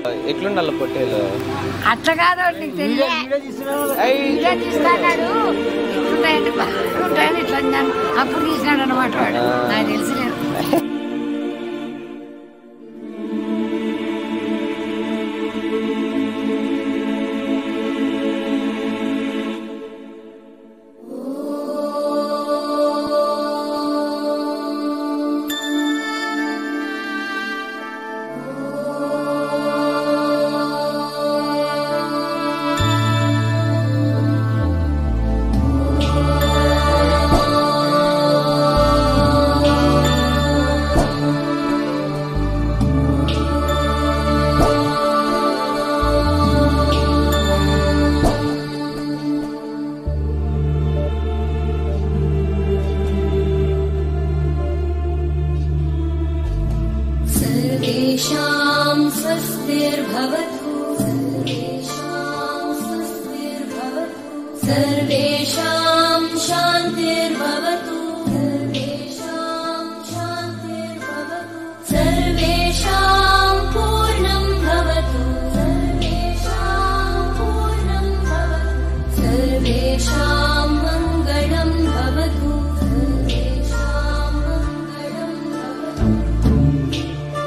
ఎట్లుండాల పొట్టేలు అట్లా కాదు నీకు తెలియదు వీడియో తీస్తాడు ఇట్లుంటాయండి బాగా ఉంటాయని ఇట్లా అన్నాను అప్పుడు తీసినాడు అనమాట వాడు నాకు తెలిసిలేదు सर्वेषां स्वस्तिर्भवतु सर्वेषां स्वस्तिर्भवतु सर्वेषां शान्तिर्भवतु सर्वेषां शान्तिर्भवतु सर्वेषां पूर्णं भवतु सर्वेषां पूर्णं भवतु सर्वेषां मङ्गलं भवतु सर्वेषां मङ्गलं भवतु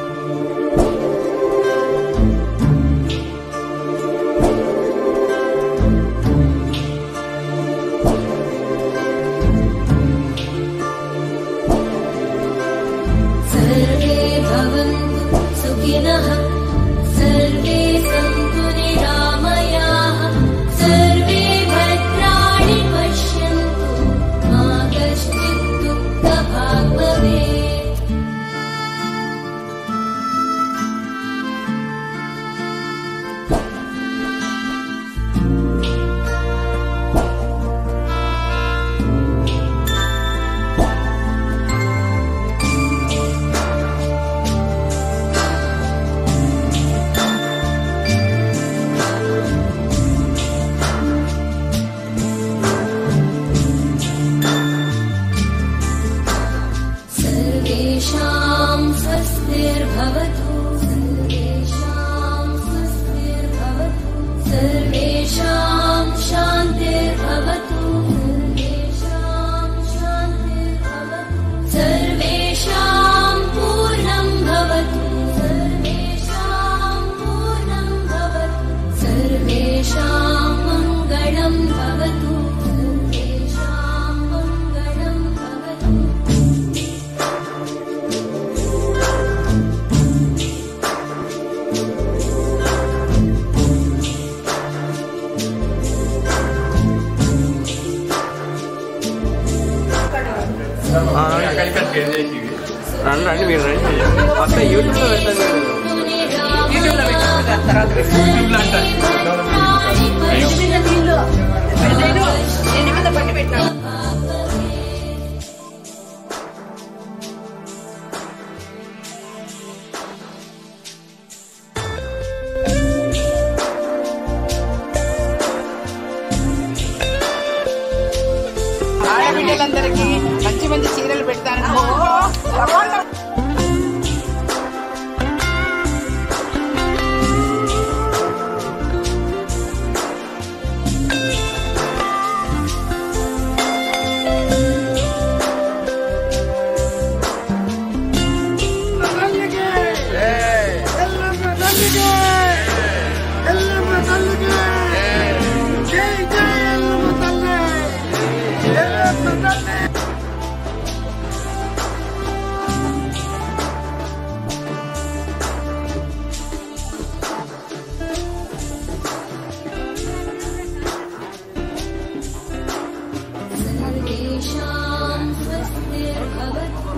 सर्वे भवन्तु सुखिनः सर्वे सन्तु निरामयाः सर्वे भद्राणि पश्यन्तु मा कश्चित् दुःखभाग् भवेत् सर्वेषां स्वस्तिर्भवतु सर्वेषां स्वस्तिर्भवतु सर्वेषां शान्तिर्भवतु सर्वेषां शान्तिर्भवतु सर्वेषां पूर्णं भवतु सर्वेषां पूर्णं भवतु सर्वेषां मङ्गलं भवतु सर्वेषां मङ्गलं भवतु రండి రండి మీరు రండి వస్తా యూట్యూబ్లో పెడతాను నేను. ఆడబిడ్డలందరికీ మంచి మంచి చీరలు పెడతాను सर्वेषां स्वस्तिर्भवतु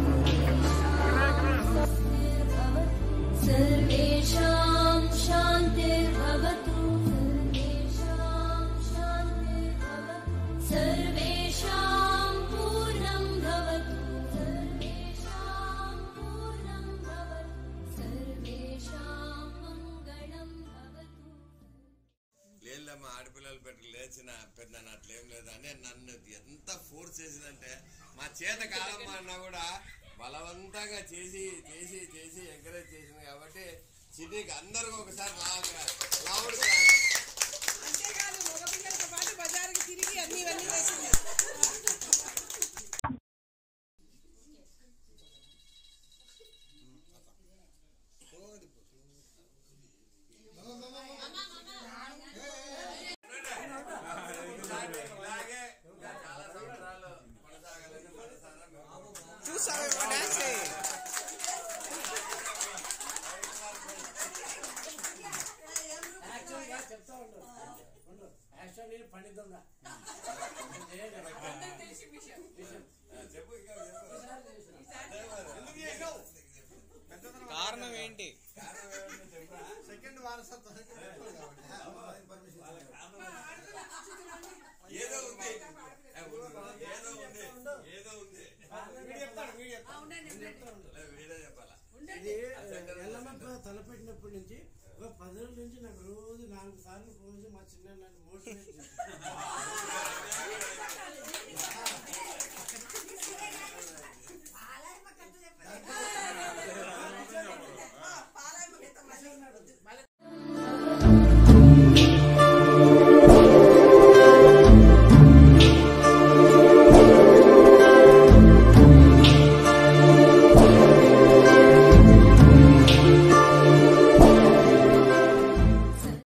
सर्वेषां शान्तिर्भवतु सर्वेषां शान्तिर्भवतु सर्वेषां पूर्णं भवतु सर्वेषां पूर्णं भवतु सर्वेषां मङ्गलं भवतु లేదమ్మా ఆడపిల్లలు పెట్టి లేచిన పెద్ద అట్లేం లేదు అని నన్ను ఎంత ఫోర్స్ చేసిందంటే మా చేత కాదమ్మా అన్నా కూడా బలవంతంగా చేసి చేసి చేసి ఎంకరేజ్ చేసింది కాబట్టి సిటీకి అందరికి ఒకసారి లౌడ్ లౌడ్ అంతేకాదు మగపిల్లలతో పాటు బజారుకి తిరిగి అన్ని ఇవన్నీ చేసింది ఇలాగే చాలా సంవత్సరాలు కొనసాగాలని మనసారా మేము చూసావేమో డాన్స్ యాక్చువల్గా చెప్తా ఉంటారు ఉండరు యాక్చువల్లీ పండితుందా చెప్పు ఇంకా చెప్పు కారణం ఏంటి కారణం ఏమంటే చెప్పరా సెకండ్ వారసత్వం ఏదో ఉంది ఏ, ఉంది. ఏదో ఉంది ఏదో ఉంది చెప్తాడు వీడు చెప్తాడు. లే, వీడే చెప్పాలా ఇది ఎల్లమ్మ తలపెట్టినప్పటి నుంచి ఒక పది రోజుల నుంచి నాకు రోజు నాలుగు సార్లు ఫోన్ చేసి మా చిన్న నన్ను మోటివేట్ చేస్తాను